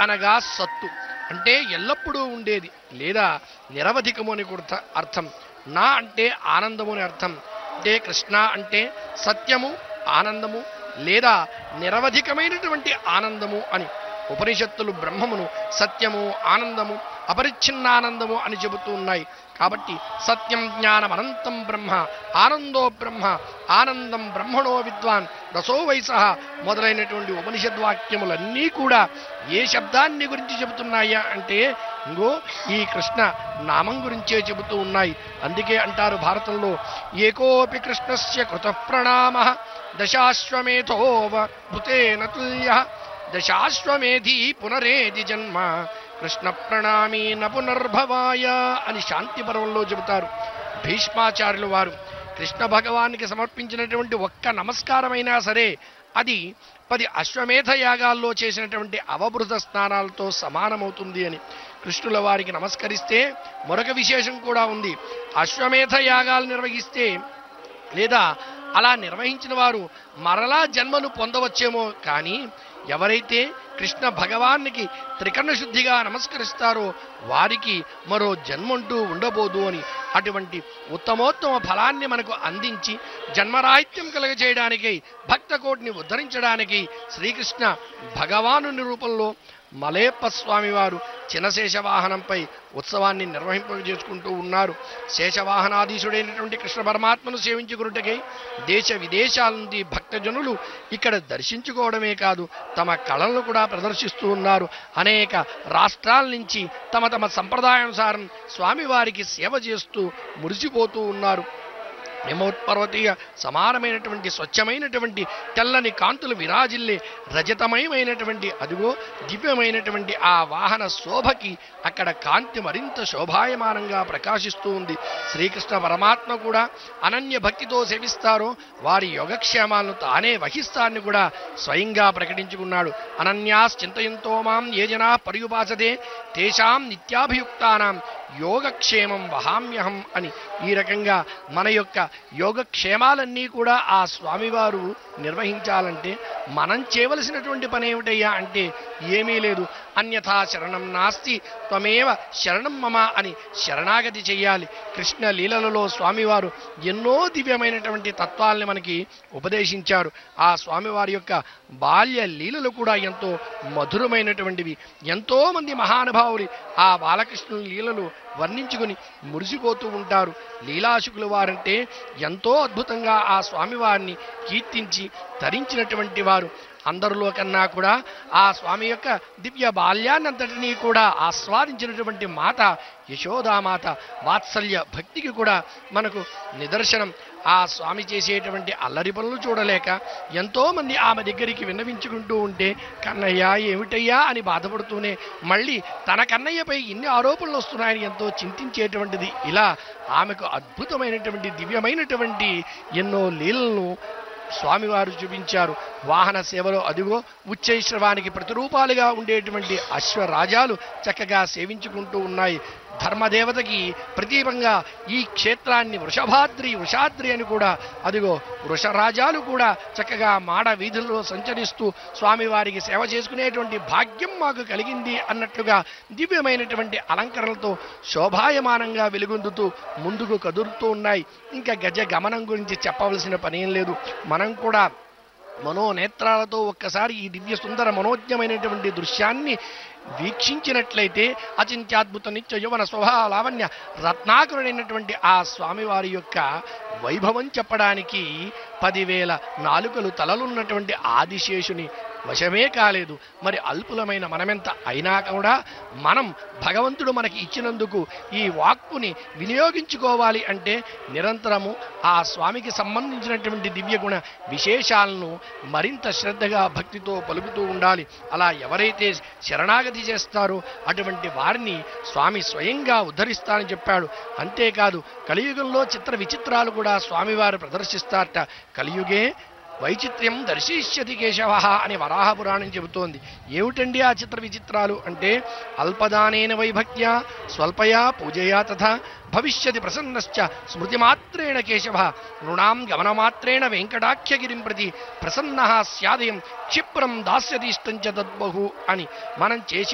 అనగా సత్తు అంటే ఎల్లప్పుడూ ఉండేది లేదా నిరవధికము అని కూడా అర్థం నా అంటే ఆనందము అని అర్థం అంటే కృష్ణ అంటే సత్యము ఆనందము లేదా నిరవధికమైనటువంటి ఆనందము అని ఉపనిషత్తులు బ్రహ్మమును సత్యము ఆనందము అపరిచ్ఛిన్నానందము అని చెబుతూ ఉన్నాయి కాబట్టి సత్యం జ్ఞానం అనంతం బ్రహ్మ ఆనందో బ్రహ్మ ఆనందం బ్రహ్మణో విద్వాన్ రసో వయస మొదలైనటువంటి ఉపనిషద్వాక్యములన్నీ కూడా ఏ శబ్దాన్ని గురించి చెబుతున్నాయా అంటే ఇంగో ఈ కృష్ణ నామం గురించే చెబుతూ ఉన్నాయి అందుకే అంటారు భారతంలో ఏకోపి కృష్ణస్య కృత ప్రణామ దశాశ్వమేధోవ భృతేన తుల్య దశాశ్వమేధి పునరేది జన్మ కృష్ణ ప్రణామీ న పునర్భవాయ అని శాంతి పర్వంలో చెబుతారు భీష్మాచార్యులు వారు కృష్ణ భగవానికి సమర్పించినటువంటి ఒక్క నమస్కారమైనా సరే అది పది అశ్వమేధ యాగాల్లో చేసినటువంటి అవబృత స్నానాలతో సమానమవుతుంది అని కృష్ణుల వారికి నమస్కరిస్తే మరొక విశేషం కూడా ఉంది అశ్వమేధ యాగాలు నిర్వహిస్తే లేదా అలా నిర్వహించిన వారు మరలా జన్మను పొందవచ్చేమో కానీ ఎవరైతే కృష్ణ భగవానికి త్రికరణ శుద్ధిగా నమస్కరిస్తారో వారికి మరో జన్మంటూ ఉండబోదు అని అటువంటి ఉత్తమోత్తమ ఫలాన్ని మనకు అందించి జన్మరాహిత్యం కలగజేయడానికి భక్త కోటిని ఉద్ధరించడానికి శ్రీకృష్ణ భగవాను రూపంలో మలేప్ప స్వామి వారు చినశేష వాహనంపై ఉత్సవాన్ని నిర్వహింపజేసుకుంటూ ఉన్నారు శేషవాహనాధీశుడైనటువంటి కృష్ణ పరమాత్మను సేవించుకున్నట్టుకై దేశ విదేశాల నుండి భక్తజనులు ఇక్కడ దర్శించుకోవడమే కాదు తమ కళలను కూడా ప్రదర్శిస్తూ ఉన్నారు అనేక రాష్ట్రాల నుంచి తమ తమ సంప్రదాయానుసారం స్వామివారికి సేవ చేస్తూ మురిసిపోతూ ఉన్నారు హిమోత్పర్వతీయ సమానమైనటువంటి స్వచ్ఛమైనటువంటి తెల్లని కాంతులు విరాజిల్లే రజతమయమైనటువంటి అదిగో దివ్యమైనటువంటి ఆ వాహన శోభకి అక్కడ కాంతి మరింత శోభాయమానంగా ప్రకాశిస్తూ ఉంది శ్రీకృష్ణ పరమాత్మ కూడా అనన్య భక్తితో సేవిస్తారో వారి యోగక్షేమాలను తానే వహిస్తాన్ని కూడా స్వయంగా ప్రకటించుకున్నాడు అనన్యాస్ చింతయంతో మాం ఏ జనా పర్యుపాసతే తేషాం నిత్యాభియుక్తానాం యోగక్షేమం వహామ్యహం అని ఈ రకంగా మన యొక్క యోగక్షేమాలన్నీ కూడా ఆ స్వామివారు నిర్వహించాలంటే మనం చేయవలసినటువంటి పని ఏమిటయ్యా అంటే ఏమీ లేదు అన్యథా శరణం నాస్తి త్వమేవ శరణం మమ అని శరణాగతి చెయ్యాలి కృష్ణ లీలలలో స్వామివారు ఎన్నో దివ్యమైనటువంటి తత్వాల్ని మనకి ఉపదేశించారు ఆ స్వామివారి యొక్క బాల్య లీలలు కూడా ఎంతో మధురమైనటువంటివి ఎంతో మంది మహానుభావులు ఆ బాలకృష్ణుని లీలలు వర్ణించుకుని మురిసిపోతూ ఉంటారు లీలాశుకుల వారంటే ఎంతో అద్భుతంగా ఆ స్వామివారిని కీర్తించి ధరించినటువంటి వారు అందరిలో కన్నా కూడా ఆ స్వామి యొక్క దివ్య బాల్యాన్నంతటినీ కూడా ఆస్వాదించినటువంటి మాత యశోదామాత వాత్సల్య భక్తికి కూడా మనకు నిదర్శనం ఆ స్వామి చేసేటువంటి అల్లరి పనులు చూడలేక ఎంతోమంది ఆమె దగ్గరికి విన్నవించుకుంటూ ఉంటే కన్నయ్య ఏమిటయ్యా అని బాధపడుతూనే మళ్ళీ తన కన్నయ్యపై ఇన్ని ఆరోపణలు వస్తున్నాయని ఎంతో చింతించేటువంటిది ఇలా ఆమెకు అద్భుతమైనటువంటి దివ్యమైనటువంటి ఎన్నో లీలలను స్వామివారు చూపించారు వాహన సేవలో అదిగో ఉచ్చైశ్రవానికి ప్రతిరూపాలుగా ఉండేటువంటి అశ్వరాజాలు చక్కగా సేవించుకుంటూ ఉన్నాయి ధర్మదేవతకి ప్రతీపంగా ఈ క్షేత్రాన్ని వృషభాద్రి వృషాద్రి అని కూడా అదిగో వృషరాజాలు కూడా చక్కగా మాడ వీధుల్లో సంచరిస్తూ స్వామివారికి సేవ చేసుకునేటువంటి భాగ్యం మాకు కలిగింది అన్నట్లుగా దివ్యమైనటువంటి అలంకరణలతో శోభాయమానంగా వెలుగొందుతూ ముందుకు కదురుతూ ఉన్నాయి ఇంకా గజ గమనం గురించి చెప్పవలసిన పనేం లేదు మనం కూడా మనోనేత్రాలతో ఒక్కసారి ఈ దివ్య సుందర మనోజ్ఞమైనటువంటి దృశ్యాన్ని వీక్షించినట్లయితే అచింత్యాద్భుత నిత్య యువన స్వభావ లావణ్య రత్నాకరుడైనటువంటి ఆ స్వామివారి యొక్క వైభవం చెప్పడానికి పదివేల నాలుకలు తలలున్నటువంటి ఆదిశేషుని వశమే కాలేదు మరి అల్పులమైన మనమెంత అయినా కూడా మనం భగవంతుడు మనకి ఇచ్చినందుకు ఈ వాక్కుని వినియోగించుకోవాలి అంటే నిరంతరము ఆ స్వామికి సంబంధించినటువంటి దివ్య గుణ విశేషాలను మరింత శ్రద్ధగా భక్తితో పలుకుతూ ఉండాలి అలా ఎవరైతే శరణాగతి చేస్తారో అటువంటి వారిని స్వామి స్వయంగా ఉద్ధరిస్తానని చెప్పాడు అంతేకాదు కలియుగంలో చిత్ర విచిత్రాలు కూడా స్వామివారు ప్రదర్శిస్తారట కలియుగే వైచిత్ర్యం దర్శిష్యతి కేశవ అని వరాహ పురాణం చెబుతోంది ఏమిటండి ఆ చిత్ర విచిత్రాలు అంటే అల్పదానేన వైభక్త్యా స్వల్పయా పూజయా తథా భవిష్యతి ప్రసన్నశ్చ స్మృతిమాత్రేణ కేశవ నృణాం గమనమాత్రేణ వెంకటాఖ్యగిరిం ప్రతి ప్రసన్న స్యాదయం క్షిప్రం దాస్యతీష్టం చ తద్బహు అని మనం చేసి